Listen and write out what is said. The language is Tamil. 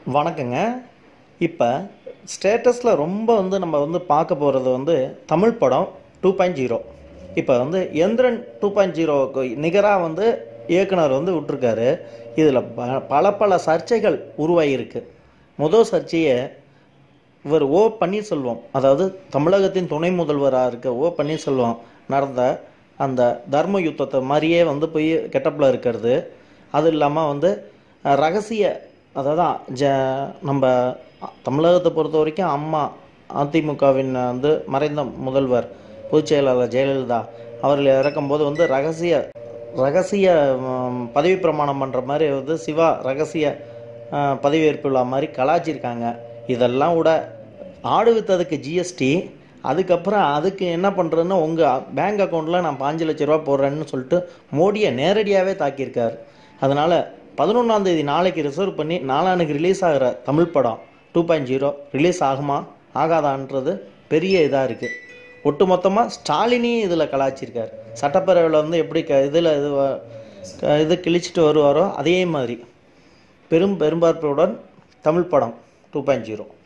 வணக்கங்க இப்போ ஸ்டேட்டஸில் ரொம்ப வந்து நம்ம வந்து பார்க்க போகிறது வந்து தமிழ் படம் டூ பாயிண்ட் ஜீரோ இப்போ வந்து எந்திரன் டூ பாயிண்ட் ஜீரோவுக்கு நிகராக வந்து இயக்குனர் வந்து விட்டுருக்காரு இதில் ப பல பல சர்ச்சைகள் உருவாகியிருக்கு முதல் சர்ச்சையை இவர் ஓ பன்னீர்செல்வம் அதாவது தமிழகத்தின் துணை முதல்வராக இருக்க ஓ பன்னீர்செல்வம் நடந்த அந்த தர்ம யுத்தத்தை மாதிரியே வந்து போய் கெட்டப்பில் இருக்கிறது அது இல்லாமல் வந்து அஹ், ரகசிய அதாவது ஜ நம்ம தமிழகத்தை பொறுத்த வரைக்கும் அம்மா அதிமுகவின் வந்து மறைந்த முதல்வர் பொதுச் செயலாளர் ஜெயலலிதா அவர்கள் இறக்கும்போது வந்து ரகசிய ரகசிய ம், பதவி பிரமாணம் பண்ணுற மாதிரி வந்து சிவா ரகசிய அஹ், பதவியேற்பு விழா மாதிரி கலாச்சிருக்காங்க இதெல்லாம் விட ஆடு விற்றதுக்கு ஜிஎஸ்டி அதுக்கப்புறம் அதுக்கு என்ன பண்ணுறதுன்னு உங்கள் பேங்க் அக்கௌண்ட்டில் நான் பாஞ்சு லட்ச ரூபா போடுறேன்னு சொல்லிட்டு மோடியை நேரடியாகவே தாக்கியிருக்காரு அதனால் பதினொன்றாந்தேதி நாளைக்கு ரிசர்வ் பண்ணி நாளானுக்கு ரிலீஸ் ஆகிற தமிழ் படம் டூ பாயிண்ட் ஜீரோ ரிலீஸ் ஆகுமா ஆகாதான்றது பெரிய இதாக இருக்குது ஒட்டுமொத்தமாக ஸ்டாலினையும் இதில் கலாச்சிருக்கார் சட்டப்பேரவையில் வந்து எப்படி க இதில் இது வ- க- இது கிழிச்சிட்டு வருவாரோ அதே மாதிரி பெரும் பெரும்பார்ப்புடன் தமிழ் படம் டூ பாயிண்ட் ஜீரோ